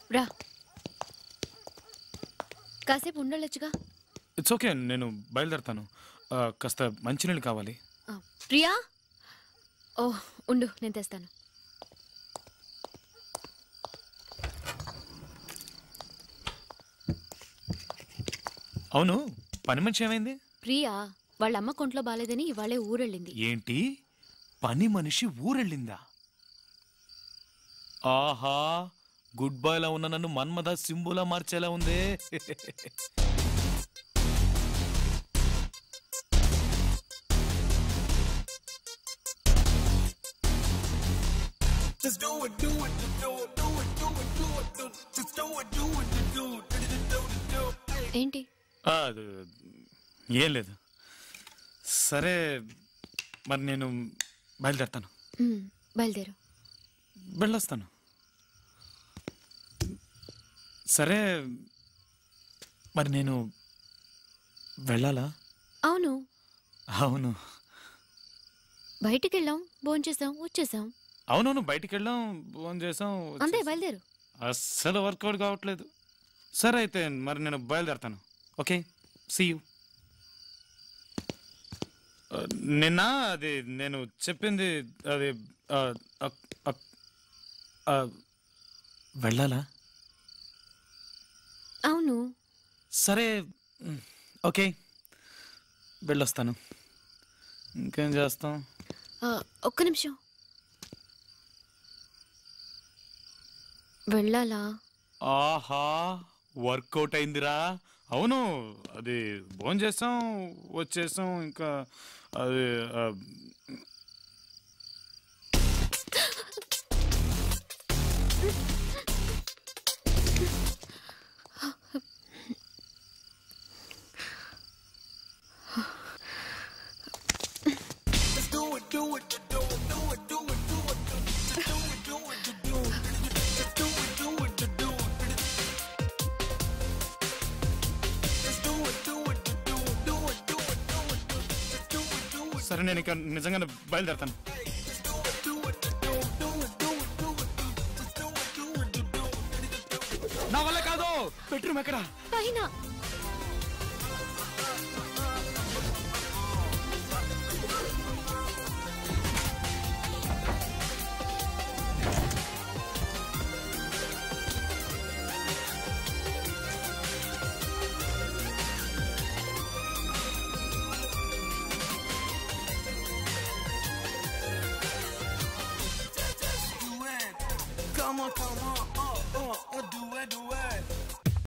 రా కాసేపు ఉండొచ్చుగా it's okay నేను బయలుదేరతాను ఆ, కాస్త మంచినీళ్ళు కావాలి ఆ, ప్రియా ఓ ఉండు నేను తెస్తాను అవును పని మనిషి ఏమైంది ప్రియా వాళ్ళ అమ్మ కొంట్లో బాలేదని ఇవాళే ఊరెళ్ళింది ఏంటి పని మనిషి ఊరెళ్ళిందా ఆహా గుడ్ బాయ్ లా ఉన్న నన్ను మన్మథ సింబులా మార్చేలా ఉందే Just do it, do it, do it, do it, do it, do it, do it. Just do it, do it, do it, do it, do it, do it. ఏంటి ఆ, అది, ఏం లేదు సరే మరి నేను బయలుదేరతాను ఉమ్, బయలుదేరు వెళ్ళొస్తాను సరే మరి నేను వెళ్ళాలా అవును అవును బయటికి వెళ్ళాం భోంచేసాం వచ్చేసాం అవునవును బయటికి వెళ్ళాం ఫోన్ చేసాం అంతే బయలుదేరు అస్సలు వర్కౌట్ కావట్లేదు సరే అయితే మరి నేను బయలుదేరతాను ఓకే సీ యూ నిన్న అది నేను చెప్పింది అది ఆ, ఆ, ఆ, ఆ, వెళ్ళాలా అవును సరే మ్, ఓకే వెళ్ళొస్తాను ఇంకేం చేస్తాం ఆ, ఒక్క నిమిషం వెళ్ళాలా ఆహా వర్కౌట్ అయిందిరా అవును అది భోజనం చేసాం వచ్చేసాం ఇంకా అది ఆ, Just do it, do it, do it, do it, do it, do it, do it. Just do it, do it, do it, just do it, do it, do it. Just do it, do it, do it, do it, do it, do it. Just do it, do it, సరే నేను ఇక నిజంగానే బయలుదేరతాను just do it, do it, do it, do it, do it, do it. Just do it, do it, do it. నా వల్ల కాదు bedroom ఎక్కడ పైన Come on, come on.